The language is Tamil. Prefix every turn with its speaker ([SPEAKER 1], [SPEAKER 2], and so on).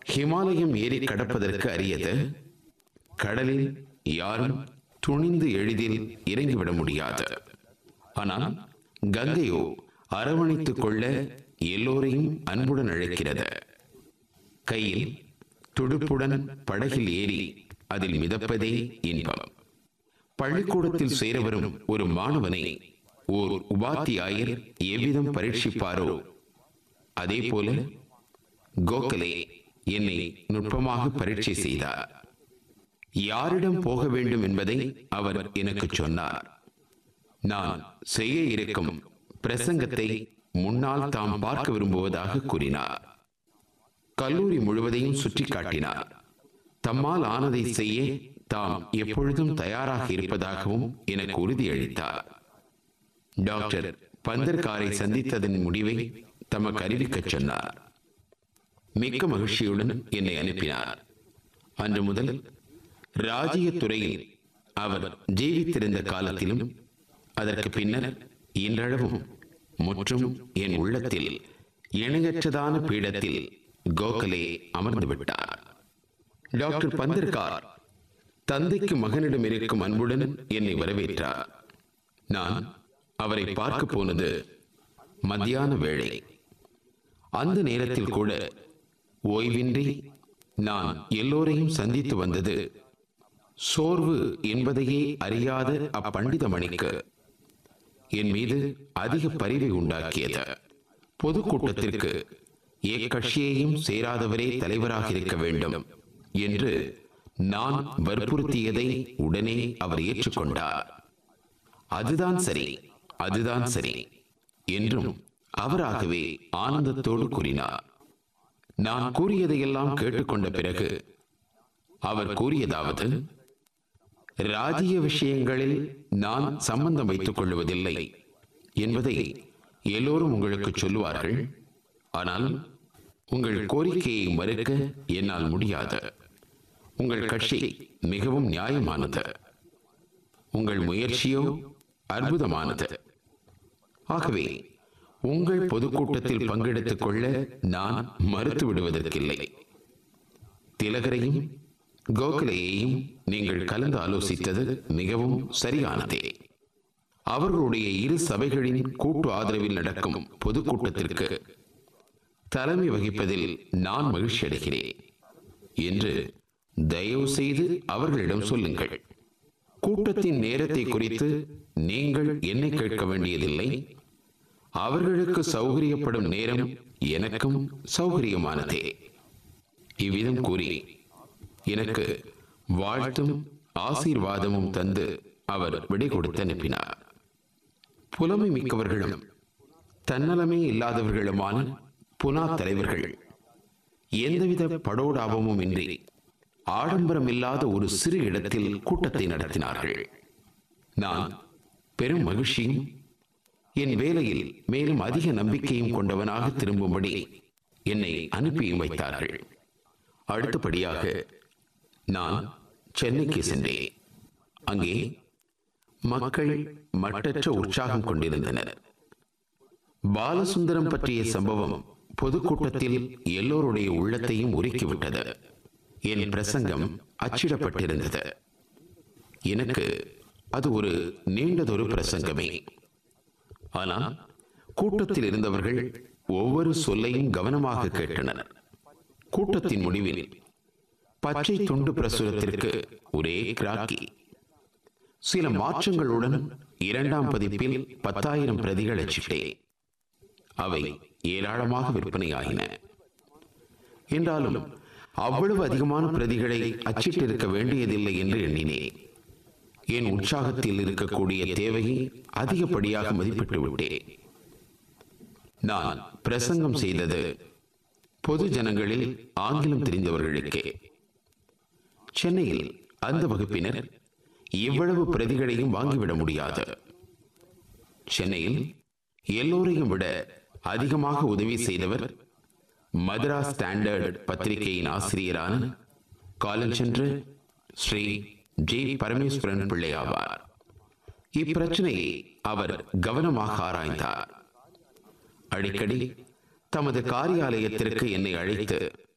[SPEAKER 1] ஹிமாலயம் ஏறி கடப்பதற்கு அரியது கடலில் யாரும் துணிந்து எளிதில் இறங்கிவிட முடியாது ஆனால் கங்கையோ அரவணைத்துக் கொள்ள எல்லோரையும் அன்புடன் அழைக்கிறது கையில் துடுப்புடன் படகில் ஏறி அதில் மிதப்பதே இன்பம் பள்ளிக்கூடத்தில் சேர வரும் ஒரு மாணவனை ஓர் உபாத்தியாயர் எவ்விதம் பரீட்சிப்பாரோ அதே போல கோகலே என்னை நுட்பமாக பரீட்சை செய்தார் யாரிடம் போக வேண்டும் என்பதை அவர் எனக்கு சொன்னார் நான் செய்ய இருக்கும் பிரசங்கத்தை முன்னால் தாம் பார்க்க விரும்புவதாக கூறினார் கல்லூரி முழுவதையும் சுற்றி காட்டினார் தம்மால் ஆனதை செய்ய தாம் எப்பொழுதும் தயாராக இருப்பதாகவும் எனக்கு உறுதியளித்தார் டாக்டர் பந்தர்காரை சந்தித்ததன் முடிவை தமக்கு அறிவிக்கச் சொன்னார் மிக்க மகிழ்ச்சியுடன் என்னை அனுப்பினார் அன்று முதல் ராஜ்ய துறையில் அவர் ஜீவித்திருந்த காலத்திலும் அதற்கு பின்னர் இன்றளவும் முற்றும் என் உள்ளத்தில் இணையற்றதான பீடத்தில் கோகலே அமர்ந்து விட்டார் டாக்டர் பந்தர்கார் தந்தைக்கு மகனிடம் இருக்கும் அன்புடன் என்னை வரவேற்றார் நான் அவரை பார்க்க போனது மத்தியான வேளை அந்த நேரத்தில் கூட ஓய்வின்றி நான் எல்லோரையும் சந்தித்து வந்தது சோர்வு என்பதையே அறியாத அப்பண்டித மணிக்கு என் மீது அதிக பரிவை உண்டாக்கியது பொதுக்கூட்டத்திற்கு எக்கட்சியையும் சேராதவரே தலைவராக இருக்க வேண்டும் என்று நான் வற்புறுத்தியதை உடனே அவர் ஏற்றுக்கொண்டார் அதுதான் சரி அதுதான் சரி என்றும் அவராகவே ஆனந்தத்தோடு கூறினார் நான் கூறியதையெல்லாம் கேட்டுக்கொண்ட பிறகு அவர் கூறியதாவது ராஜ்ய விஷயங்களில் நான் சம்பந்தம் வைத்துக் கொள்வதில்லை என்பதை எல்லோரும் உங்களுக்கு சொல்லுவார்கள் ஆனால் உங்கள் கோரிக்கையை மறுக்க என்னால் முடியாது உங்கள் கட்சி மிகவும் நியாயமானது உங்கள் முயற்சியோ அற்புதமானது ஆகவே உங்கள் பொதுக்கூட்டத்தில் பங்கெடுத்துக் கொள்ள நான் மறுத்து விடுவதற்கில்லை திலகரையும் கோகலையையும் நீங்கள் கலந்து ஆலோசித்தது மிகவும் சரியானதே அவர்களுடைய இரு சபைகளின் கூட்டு ஆதரவில் நடக்கும் பொதுக்கூட்டத்திற்கு தலைமை வகிப்பதில் நான் மகிழ்ச்சி அடைகிறேன் என்று தயவு செய்து அவர்களிடம் சொல்லுங்கள் கூட்டத்தின் நேரத்தை குறித்து நீங்கள் என்னை கேட்க வேண்டியதில்லை அவர்களுக்கு சௌகரியப்படும் நேரம் எனக்கும் சௌகரியமானதே இவ்விதம் கூறி எனக்கு வாழ்த்தும் ஆசீர்வாதமும் தந்து அவர் விடை கொடுத்து அனுப்பினார் புலமை மிக்கவர்களும் தன்னலமே இல்லாதவர்களுமான புனா தலைவர்கள் எந்தவித படோடாபமும் இன்றி ஆடம்பரம் இல்லாத ஒரு சிறு இடத்தில் கூட்டத்தை நடத்தினார்கள் நான் பெரும் மகிழ்ச்சியும் என் வேலையில் மேலும் அதிக நம்பிக்கையும் கொண்டவனாக திரும்பும்படி என்னை அனுப்பியும் வைத்தார்கள் அடுத்தபடியாக நான் சென்னைக்கு சென்றேன் அங்கே மக்கள் மட்டற்ற உற்சாகம் கொண்டிருந்தனர் பாலசுந்தரம் பற்றிய சம்பவம் பொதுக்கூட்டத்தில் எல்லோருடைய உள்ளத்தையும் உருக்கிவிட்டது என் பிரசங்கம் அச்சிடப்பட்டிருந்தது எனக்கு அது ஒரு நீண்டதொரு பிரசங்கமே ஆனால் கூட்டத்தில் இருந்தவர்கள் ஒவ்வொரு சொல்லையும் கவனமாக கேட்டனர் கூட்டத்தின் முடிவில் பச்சை துண்டு பிரசுரத்திற்கு ஒரே கிராக்கி சில மாற்றங்களுடன் இரண்டாம் பதிப்பில் பத்தாயிரம் பிரதிகள் அச்சிட்டேன் அவை ஏராளமாக விற்பனையாகின என்றாலும் அவ்வளவு அதிகமான பிரதிகளை அச்சிட்டிருக்க வேண்டியதில்லை என்று எண்ணினேன் என் உற்சாகத்தில் இருக்கக்கூடிய தேவையை அதிகப்படியாக மதிப்பிட்டு விட்டேன் நான் பிரசங்கம் செய்தது பொது ஜனங்களில் ஆங்கிலம் தெரிந்தவர்களுக்கே சென்னையில் அந்த வகுப்பினர் இவ்வளவு பிரதிகளையும் வாங்கிவிட முடியாது சென்னையில் எல்லோரையும் விட அதிகமாக உதவி செய்தவர் மദ്രാஸ் ஸ்டாண்டர்ட் பத்திரிகையின் ஆசிரியரான காலஞ்சென்று ஸ்ரீ ஜே பரமேஸ்வரன் பிள்ளை ஆவார் இப்பிரச்சனையை அவர் கவனமாக ஆராய்ந்தார் அடிக்கடி தமது காரியாலயத்திற்கு என்னை அழைத்து